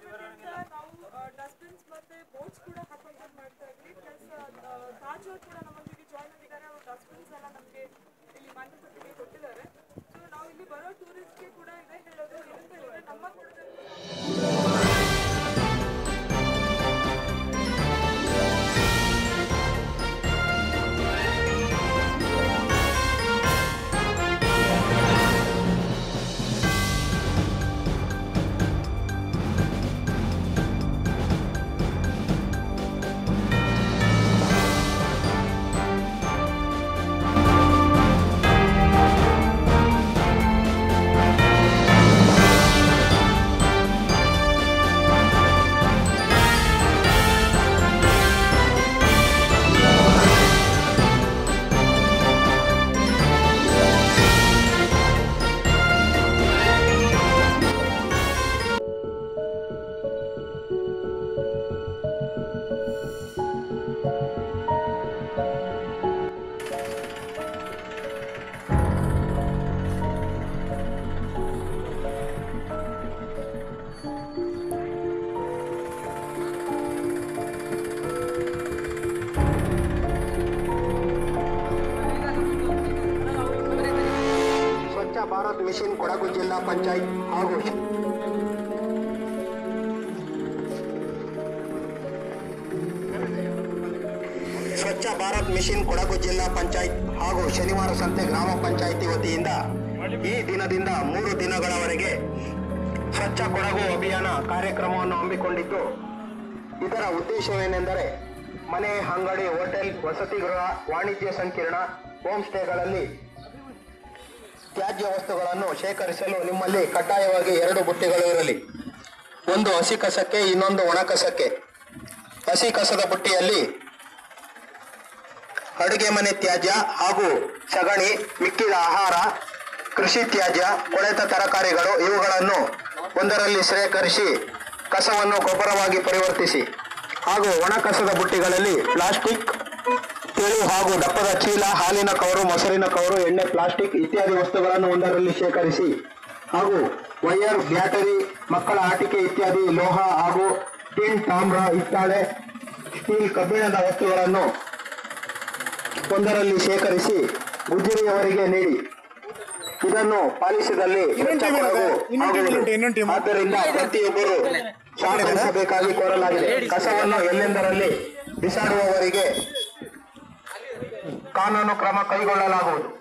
ವರ್ಷದಿಂದ ನಾವು ಡಸ್ಟ್ಬಿನ್ಸ್ ಮತ್ತೆ ಬೋಟ್ಸ್ ಕೂಡ ಹಾಕೊಂಡು ಮಾಡ್ತಾ ಇದ್ವಿ ಪ್ಲಸ್ ತಾಜ್ ಅವ್ರು ಕೂಡ ನಮ್ಮೊಂದಿಗೆ ಜಾಯ್ನ್ ಆಗಿದ್ದಾರೆ ಅವರು ಡಸ್ಟ್ಬಿನ್ಸ್ ಎಲ್ಲ ನಮಗೆ ಇಲ್ಲಿ ಮಾನ್ಯತೆ ಕೊಟ್ಟಿದ್ದಾರೆ ಸೊ ನಾವು ಇಲ್ಲಿ ಬರೋ ಟೂರಿಸ್ಟ್ಗೆ ಕೂಡ ಇದೇ ಹೇಳೋದು ಏನಂತ ಹೇಳಿದ್ರೆ ನಮ್ಮ ಕೊಡದಲ್ಲಿ ಸ್ವಚ್ಛ ಭಾರತ್ ಮಿಷನ್ ಕೊಡಗು ಜಿಲ್ಲಾ ಪಂಚಾಯತ್ ಹಾಗೂ ಸ್ವಚ್ಛ ಭಾರತ್ ಮಿಷನ್ ಕೊಡಗು ಜಿಲ್ಲಾ ಪಂಚಾಯತ್ ಹಾಗೂ ಶನಿವಾರ ಸಂತೆ ಗ್ರಾಮ ಪಂಚಾಯಿತಿ ವತಿಯಿಂದ ಈ ದಿನದಿಂದ ಮೂರು ದಿನಗಳವರೆಗೆ ಸ್ವಚ್ಛ ಕೊಡಗು ಅಭಿಯಾನ ಕಾರ್ಯಕ್ರಮವನ್ನು ಹಮ್ಮಿಕೊಂಡಿದ್ದು ಇದರ ಉದ್ದೇಶವೇನೆಂದರೆ ಮನೆ ಅಂಗಡಿ ಹೋಟೆಲ್ ವಸತಿ ಗೃಹ ವಾಣಿಜ್ಯ ಸಂಕೀರ್ಣ ಹೋಮ್ ಸ್ಟೇಗಳಲ್ಲಿ ತ್ಯಾಜ್ಯ ವಸ್ತುಗಳನ್ನು ಶೇಖರಿಸಲು ನಿಮ್ಮಲ್ಲಿ ಕಡ್ಡಾಯವಾಗಿ ಎರಡು ಬುಟ್ಟಿಗಳು ಇರಲಿ ಒಂದು ಹಸಿ ಕಸಕ್ಕೆ ಇನ್ನೊಂದು ಒಣ ಕಸಕ್ಕೆ ಹಸಿ ಕಸದ ಬುಟ್ಟಿಯಲ್ಲಿ ಅಡುಗೆ ಮನೆ ತ್ಯಾಜ್ಯ ಹಾಗೂ ಸಗಣಿ ಮಿಕ್ಕಿದ ಆಹಾರ ಕೃಷಿ ತ್ಯಾಜ್ಯ ಕೊಳೆತ ತರಕಾರಿಗಳು ಇವುಗಳನ್ನು ಒಂದರಲ್ಲಿ ಶೇಖರಿಸಿ ಕಸವನ್ನು ಗೊಬ್ಬರವಾಗಿ ಪರಿವರ್ತಿಸಿ ಹಾಗೂ ಒಣ ಕಸದ ಬುಟ್ಟಿಗಳಲ್ಲಿ ಪ್ಲಾಸ್ಟಿಕ್ ತೆಳು ಹಾಗೂ ದಪ್ಪದ ಚೀಲ ಹಾಲಿನ ಕವರು ಮೊಸರಿನ ಕವರು ಎಣ್ಣೆ ಪ್ಲಾಸ್ಟಿಕ್ ಇತ್ಯಾದಿ ವಸ್ತುಗಳನ್ನು ಒಂದರಲ್ಲಿ ಶೇಖರಿಸಿ ಹಾಗೂ ವೈರ್ ಬ್ಯಾಟರಿ ಮಕ್ಕಳ ಆಟಿಕೆ ಇತ್ಯಾದಿ ಲೋಹ ಹಾಗೂ ಟಿನ್ ತಾಮ್ರ ಹಿತ್ತಾಳೆ ಸ್ಟೀಲ್ ಕಬ್ಬಿಣದ ವಸ್ತುಗಳನ್ನು ಒಂದರಲ್ಲಿ ಶೇಖರಿಸಿ ಗುಜ್ಜರಿಯವರಿಗೆ ನೀಡಿ ಇದನ್ನು ಪಾಲಿಸಿದಲ್ಲಿ ಸ್ವಚ್ಛ ಕೊಡಗು ಆಗುವುದು. ಆದ್ದರಿಂದ ಪ್ರತಿಯೊಬ್ಬರು ಸಹಕರಿಸಬೇಕಾಗಿ ಕೋರಲಾಗಿದೆ ಕಸವನ್ನು ಎಲ್ಲೆಂದರಲ್ಲಿ ಬಿಸಾಡುವವರಿಗೆ ಕಾನೂನು ಕ್ರಮ ಕೈಗೊಳ್ಳಲಾಗುವುದು